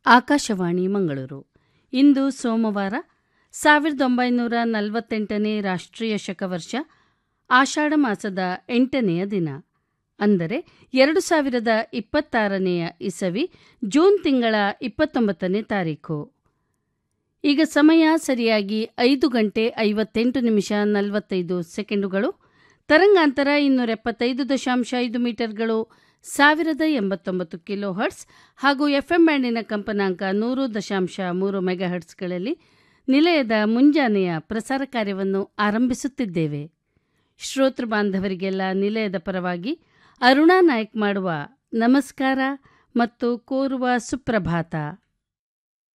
ಆಕಾಶವಾಣಿ ಮಂಗಳೂರು ಇಂದು ಸೋಮವಾರ ಸಾವಿರದ ಒಂಬೈನೂರ ನಲವತ್ತೆಂಟನೇ ರಾಷ್ಟ್ರೀಯ ಶಕವರ್ಷ ಆಷಾಢ ಮಾಸದ ಎಂಟನೆಯ ದಿನ ಅಂದರೆ ಎರಡು ಸಾವಿರದ ಇಪ್ಪತ್ತಾರನೆಯ ಇಸವಿ ಜೂನ್ ತಿಂಗಳ ಇಪ್ಪತ್ತೊಂಬತ್ತನೇ ತಾರೀಖು ಈಗ ಸಮಯ ಸರಿಯಾಗಿ ಐದು ಗಂಟೆ ಐವತ್ತೆಂಟು ನಿಮಿಷ ನಲವತ್ತೈದು ಸೆಕೆಂಡುಗಳು ತರಂಗಾಂತರ ಇನ್ನೂರ ಎಪ್ಪತ್ತೈದು ದಶಾಂಶ ಐದು ಮೀಟರ್ಗಳು ಸಾವಿರದ ಎಂಬತ್ತೊಂಬತ್ತು ಕಿಲೋ ಹರ್ಟ್ಸ್ ಹಾಗೂ ಎಫ್ಎಂ ಬ್ಯಾಂಡಿನ ಕಂಪನಾಂಕ ನೂರು ದಶಾಂಶ ಮೂರು ಮೆಗಾಹರ್ಟ್ಸ್ಗಳಲ್ಲಿ ನಿಲಯದ ಮುಂಜಾನೆಯ ಪ್ರಸಾರ ಕಾರ್ಯವನ್ನು ಆರಂಭಿಸುತ್ತಿದ್ದೇವೆ ಶ್ರೋತೃ ಬಾಂಧವರಿಗೆಲ್ಲ ನಿಲಯದ ಪರವಾಗಿ ಅರುಣಾ ನಾಯ್ಕ್ ಮಾಡುವ ನಮಸ್ಕಾರ ಮತ್ತು ಕೋರುವ ಸುಪ್ರಭಾತ